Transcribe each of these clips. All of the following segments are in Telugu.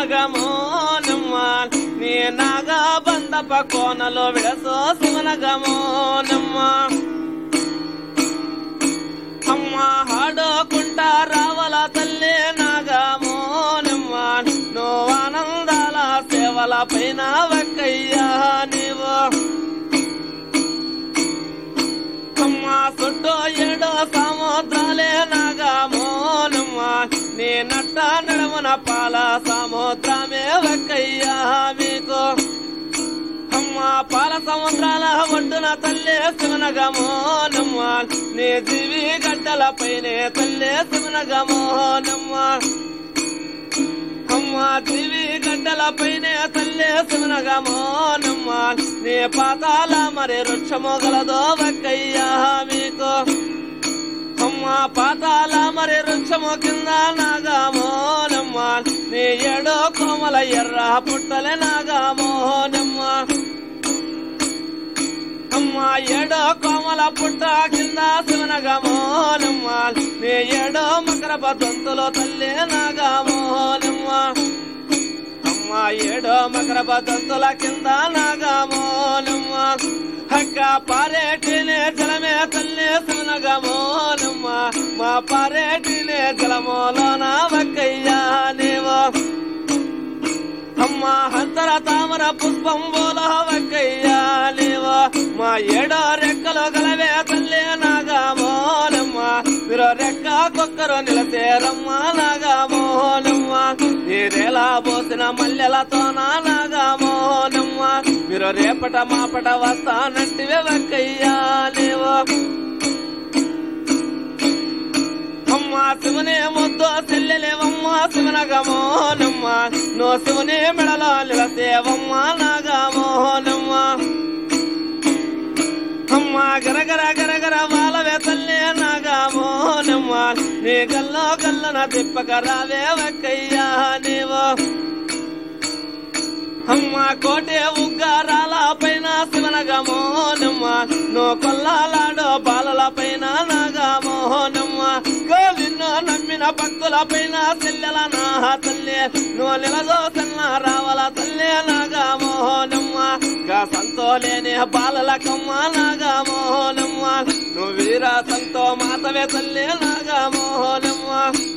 శివనగమోనమ్మ నీ నాగా బందప కోనలో విడసో శివనగమోనమ్మ అమ్మ హాడోకుంటా రావల తల్లి నాగమోనమ్మ నువ్వు ఆనందాల సేవల పైన వక్కయ్యా నీవు అమ్మ చుట్టూ ఏడో సముద్రాలే నాగమోనమ్మ నీ నట్ట నడమున పాల సముద్రమే వక్కయ్యా మీకు అమ్మ పాల సముద్రాల ఒడ్డున తల్లే శివనగమోనమ్మ నీ జీవి గడ్డల పైనే తల్లే శివనగమోనమ్మ అమ్మ జీవి గడ్డల పైనే తల్లే శివనగమోనమ్మ నీ పాతాల మరి వృక్షము గలదో వక్కయ్యా మీకు అమ్మ పాతాల మరి వృక్షము కింద నాగమోనమ్మ నీ ఏడో కోమల ఎర్ర పుట్టలే నాగమోనమ్మ అమ్మ ఏడో కోమల పుట్ట కింద శివనగమోనమ్మ నీ ఏడో మకర దంతులో తల్లి నాగమోనమ్మ అమ్మ ఏడో మకర దంతుల కింద నాగమోనమ్మ హక్క పారేటినే జలమే తల్లి శివనగమోనమ్మ మా పారేటినే జలమోలోన వక్కయ్యా నీవో అమ్మ హంతర తామర పుష్పం బోలో వక్కయ్యా లేవో మా ఏడో రెక్కలు గలవే తల్లి నాగమోనమ్మ మీరు రెక్క కుక్కరు నిలసేరమ్మ నాగమోనమ్మ నీరేలా పోసిన మల్లెలతో నా నాగమోనమ్మ మీరు రేపట మాపట వస్తానంటివే వక్కయ్యా లేవో అమ్మ శివనే ముద్దు చెల్లెలేవమ్మ శివనగమోనమ్మ నో శివనే మెడలో నిలసేవమ్మ నాగమోహనమ్మ అమ్మ గరగర గరగర వాళ్ళవే తల్లే నాగమోహనమ్మ నీ గల్లో గల్లన తిప్పక రావే వక్కయ్యా నీవో అమ్మ కోటే ఉగ్గారాల పైన శివనగమోనమ్మ నో కొల్లాలాడో బాలల పైన నాగమోహనమ్మ గోవిన్నో నమ్మిన భక్తుల పైన చెల్లెల నా తల్లి నో నిలదో సన్న రావల తల్లి నాగమోహనమ్మ గా సంతోలేని బాలల కమ్మ నాగమోహనమ్మ నువ్వు వీర సంతో మాతవే తల్లి నాగమోహనమ్మ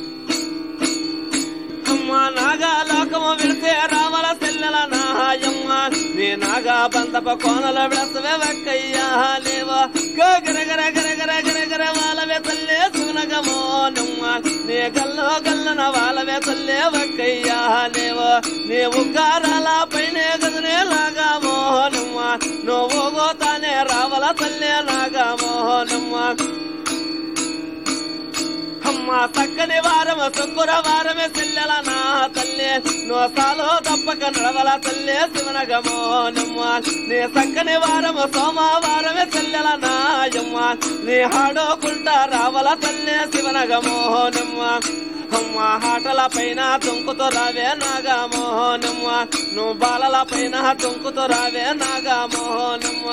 అమ్మ నాగా లోకము విడితే రావల సెల్లెల నాయమ్మ నీ నాగా బందప కోనల విడసవే వక్కయ్యా లేవా గరగర గరగర గరగర వాళ్ళవే తల్లే సునగమోనమ్మ నీ గల్లో గల్లన వాళ్ళవే తల్లే వక్కయ్యా లేవా నీ ఉగ్గారాల పైనే గదనే లాగా మోహనమ్మ నువ్వు పోతానే రావల తల్లే నాగా మోహనమ్మ అమ్మ చక్కని వారమ శుక్ర వారమే చెల్లెల నా తల్లి నోసాలో తప్పక నడవల తల్లి శివనగమోనమ్మ నీ చక్కని వారమ సోమవారమే చెల్లెల నాయమ్మ నీ హాడోకుంటా రావల తల్లి శివనగమోనమ్మ అమ్మ హాటల పైన తుంకుతో రావే నాగమోహనమ్మ నువ్వు బాలల పైన తుంకుతో రావే నాగమోహనమ్మ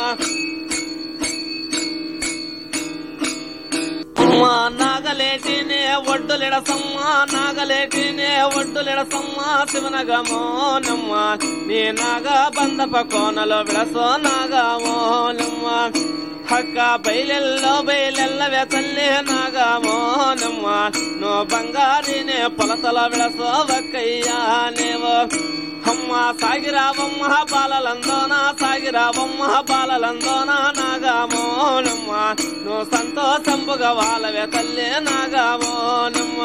అమ్మ నాగలేటినే ఒడ్డులిడసమ్మ నాగలేటినే ఒడ్డులిడసమ్మ శివనగమోనమ్మ నీ నాగ బందప కోనలో విడసో నాగమోనమ్మ హక్క బయలెల్లో బయలెల్లవే తల్లి నాగమోనమ్మ నో బంగారినే పొలతల విడసో వక్కయ్యా నేవో అమ్మ సాగిరావమ్మ బాలలందోన సాగిరావమ్మ బాలలందోన నాగమోనమ్మ నువ్వు సంతోషంబుగా వాళ్ళవే తల్లి నాగమోనమ్మ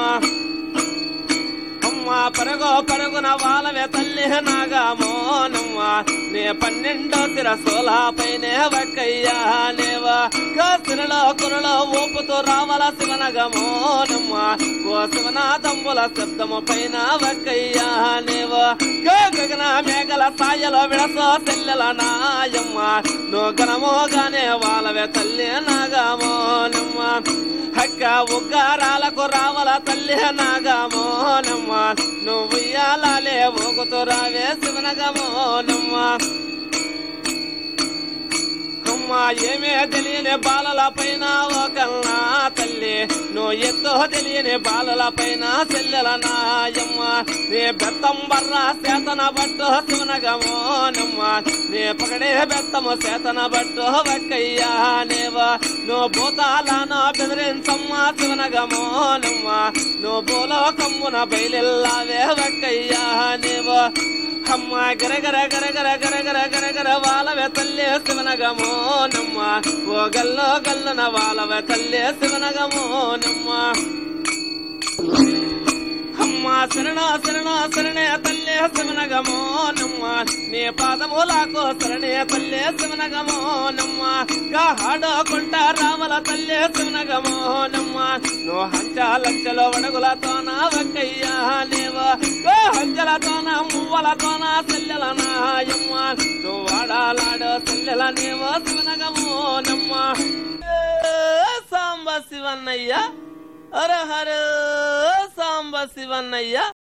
అమ్మ పరగో పరుగున వాళ్ళవే తల్లి నాగమోనమ్మ నే పన్నెండో తిరసోల పైనే వక్కయ్యా నేవా కాసినలో కురలో ఊపుతూ రావాల శివనగమోనమ్మ ఓ శివనాథంబుల శబ్దము పైన వక్కయ్యా నేవా గగన మేఘల సాయలో విడసో తెల్లెల నాయమ్మ నో గనమోగానే వాళ్ళవే తల్లి నాగమోనమ్మ హక్క ఉగ్గారాలకు రావల తల్లి నాగమోనమ్మ నువ్వు ఇయ్యాలే ఊగుతూ రావే శివనగమోనమ్మ అమ్మ అమ్మ ఏమే తెలియని బాలల పైన ఒకల్నా తల్లి నువ్వు ఎంతో తెలియని బాలల పైన చెల్లెల నాయమ్మ నీ బెత్తం బర్ర సేతన బట్టు శివనగమోనమ్మ నీ పగడే బెత్తము సేతన బట్టు వక్కయ్యా నేవా నువ్వు భూతాలను బెదిరించమ్మ శివనగమోనమ్మ నువ్వు భూలో కమ్మున బయలుల్లావే వక్కయ్యా నేవా అమ్మ గరగర గరగర గరగర గరగర వాలవే తల్లి శివనగమో నమ్మ ఓ గల్లో గల్లన వాలవే తల్లి శివనగమో నమ్మ అమ్మ శరణ శరణ శరణే తల్లి శివనగమో నమ్మ నీ పాదములకు శరణే తల్లి శివనగమో నమ్మ గాహాడకుంట రామల తల్లి శివనగమో నమ్మ నువ్వు హంచ లంచలో వడగులతోన వక్కయ్యా లేవా ఓ హంచలతోన మువ్వలతోన చెల్లెల నాయమ్మ నువ్వు వాడాలాడో చెల్లెల నేవో శివనగమో నమ్మ ఏ సాంబ శివన్నయ్య హర హర సాంబ శివన్నయ్య